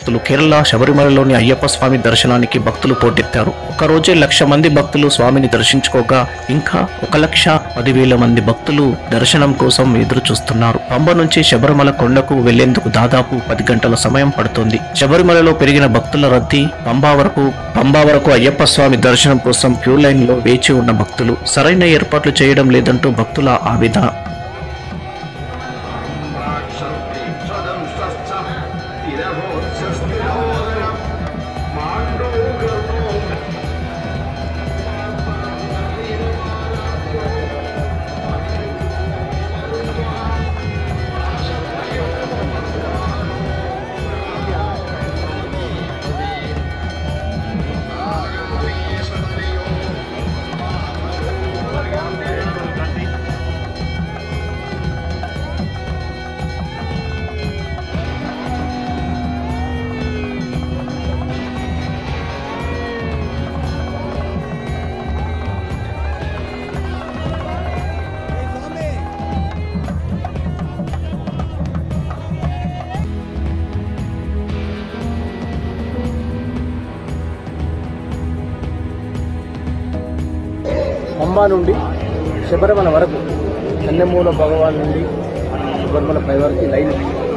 భక్తులు కేరళ శబరిమలలోని అయ్యప్ప స్వామి దర్శనానికి భక్తులు పోటెత్తారు ఒక రోజే లక్ష మంది భక్తులు స్వామిని దర్శించుకోగా ఇంకా ఒక లక్ష పదివేల మంది భక్తులు దర్శనం కోసం ఎదురు చూస్తున్నారు పంబ నుంచి శబరిమల కొండకు వెళ్లేందుకు దాదాపు పది గంటల సమయం పడుతుంది శబరిమలలో పెరిగిన భక్తుల రద్దీ పంబా వరకు పంబా వరకు అయ్యప్ప స్వామి దర్శనం కోసం క్యూ లైన్ లో వేచి ఉన్న భక్తులు సరైన ఏర్పాట్లు చేయడం లేదంటూ భక్తుల ఆవేదన పంబా నుండి శబరిమల వరకు కన్నెమూల భగవాన్ నుండి శబరిమల పై వరకు లైన్